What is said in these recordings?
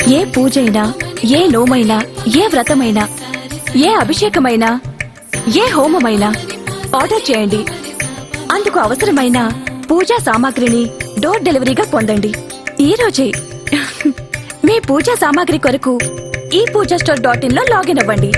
ఏ పూజైనా ఏ నోమైనా ఏ వ్రతమైనా ఏ అభిషేకమైనా ఏ హోమమైనా ఆర్డర్ చేయండి అందుకు అవసరమైన పూజా సామాగ్రిని డోర్ డెలివరీగా పొందండి ఈ రోజే మీ పూజా సామాగ్రి కొరకు ఈ పూజా స్టోర్ డాట్ ఇన్ లో లాగిన్ అవ్వండి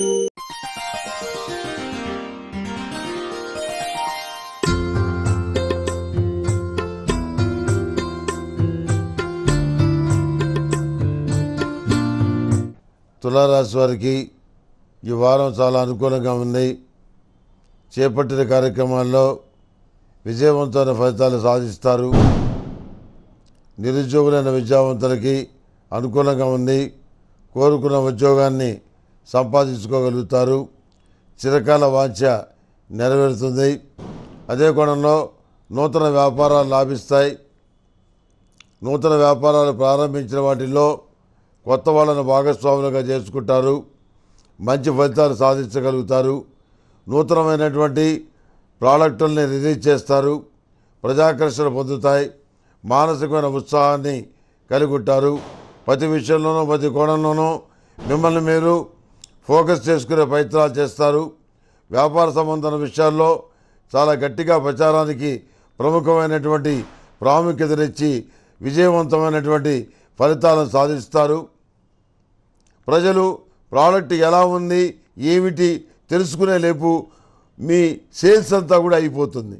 తులారాశి వారికి ఈ వారం చాలా అనుకూలంగా ఉంది చేపట్టిన కార్యక్రమాల్లో విజయవంతమైన ఫలితాలు సాధిస్తారు నిరుద్యోగులైన విద్యావంతులకి అనుకూలంగా ఉంది కోరుకున్న ఉద్యోగాన్ని సంపాదించుకోగలుగుతారు చిరకాల వాంఛ నెరవేరుతుంది అదే కోణంలో నూతన వ్యాపారాలు లాభిస్తాయి నూతన వ్యాపారాలు ప్రారంభించిన వాటిల్లో కొత్త వాళ్ళను భాగస్వాములుగా చేసుకుంటారు మంచి ఫలితాలు సాధించగలుగుతారు నూతనమైనటువంటి ప్రాడక్టుల్ని రిలీజ్ చేస్తారు ప్రజాకర్షణ పొందుతాయి మానసికమైన ఉత్సాహాన్ని కలిగి ఉంటారు ప్రతి విషయంలోనూ ప్రతి కోణంలోనూ మిమ్మల్ని మీరు ఫోకస్ చేసుకునే ప్రయత్నాలు చేస్తారు వ్యాపార సంబంధమైన విషయాల్లో చాలా గట్టిగా ప్రచారానికి ప్రముఖమైనటువంటి ప్రాముఖ్యతనిచ్చి విజయవంతమైనటువంటి ఫలితాలను సాధిస్తారు ప్రజలు ప్రోడక్ట్ ఎలా ఉంది ఏమిటి తెలుసుకునే లేపు మీ సేల్స్ అంతా కూడా అయిపోతుంది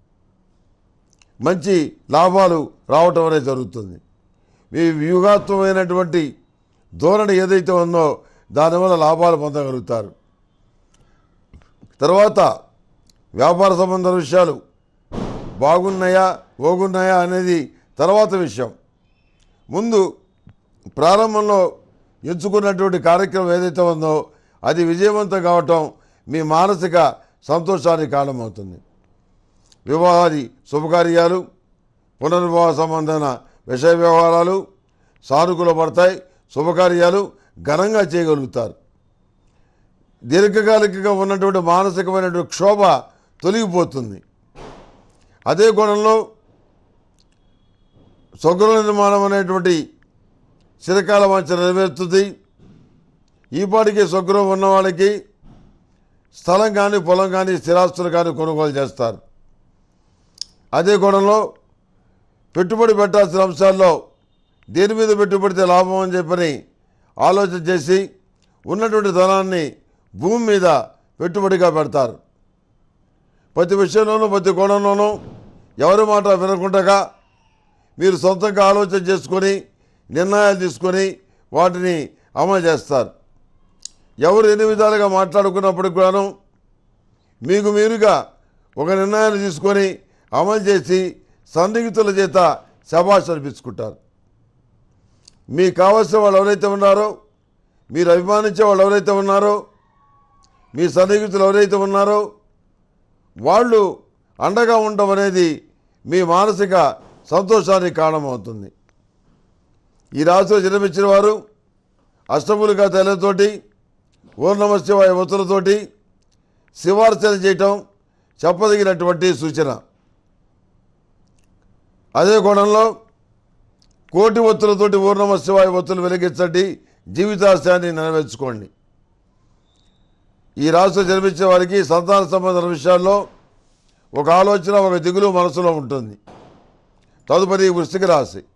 మంచి లాభాలు రావటం అనేది జరుగుతుంది మీ వ్యూహాత్మకమైనటువంటి ధోరణి ఏదైతే ఉందో దానివల్ల లాభాలు పొందగలుగుతారు తర్వాత వ్యాపార సంబంధ విషయాలు బాగున్నాయా ఓగున్నాయా అనేది తర్వాత విషయం ముందు ప్రారంభంలో ఎంచుకున్నటువంటి కార్యక్రమం ఏదైతే ఉందో అది విజయవంతం కావటం మీ మానసిక సంతోషానికి కారణమవుతుంది వివాహాది శుభకార్యాలు పునర్వివాహ సంబంధమైన విషయ వ్యవహారాలు సానుకూల పడతాయి శుభకార్యాలు ఘనంగా చేయగలుగుతారు దీర్ఘకాలికంగా ఉన్నటువంటి మానసికమైనటువంటి క్షోభ తొలగిపోతుంది అదే కోణంలో స్వగృహ నిర్మాణం అనేటువంటి చిరకాల వాంఛ నెరవేరుతుంది ఈ పాటికి స్వగృహం ఉన్న వాళ్ళకి స్థలం కానీ పొలం కానీ స్థిరాస్తులు కానీ కొనుగోలు చేస్తారు అదే కోణంలో పెట్టుబడి పెట్టాల్సిన అంశాల్లో దేని మీద పెట్టుబడితే లాభం అని చెప్పని ఆలోచన చేసి ఉన్నటువంటి ధనాన్ని భూమి మీద పెట్టుబడిగా పెడతారు ప్రతి విషయంలోనూ ప్రతి కోణంలోనూ ఎవరి మాట వినకుండా మీరు సొంతంగా ఆలోచన చేసుకొని నిర్ణయాలు తీసుకొని వాటిని అమలు చేస్తారు ఎవరు ఎన్ని విధాలుగా మాట్లాడుకున్నప్పటికి కూడాను మీకు మీరుగా ఒక నిర్ణయాన్ని తీసుకొని అమలు చేసి సన్నిహితుల చేత శబాష్ అనిపించుకుంటారు మీకు కావలసిన వాళ్ళు ఎవరైతే ఉన్నారో మీరు అభిమానించే వాళ్ళు ఎవరైతే ఉన్నారో మీ సన్నిహితులు ఎవరైతే ఉన్నారో వాళ్ళు అండగా ఉండడం అనేది మీ మానసిక సంతోషానికి కారణమవుతుంది ఈ రాశిలో జన్మించిన వారు అష్టములుగా తెల్లతోటి ఓం నమ శివాయ ఒత్తులతోటి శివార్చన చేయటం చెప్పదగినటువంటి సూచన అదే కోణంలో కోటి ఒత్తులతోటి ఓం నమ శివాయ ఒత్తులు వెలిగించండి జీవితాశయాన్ని నెరవేర్చుకోండి ఈ రాష్ట్రం జన్మించే వారికి సంతాన సంబంధం విషయాల్లో ఒక ఆలోచన ఒక దిగులు మనసులో ఉంటుంది తదుపరి వృశ్చిక రాశి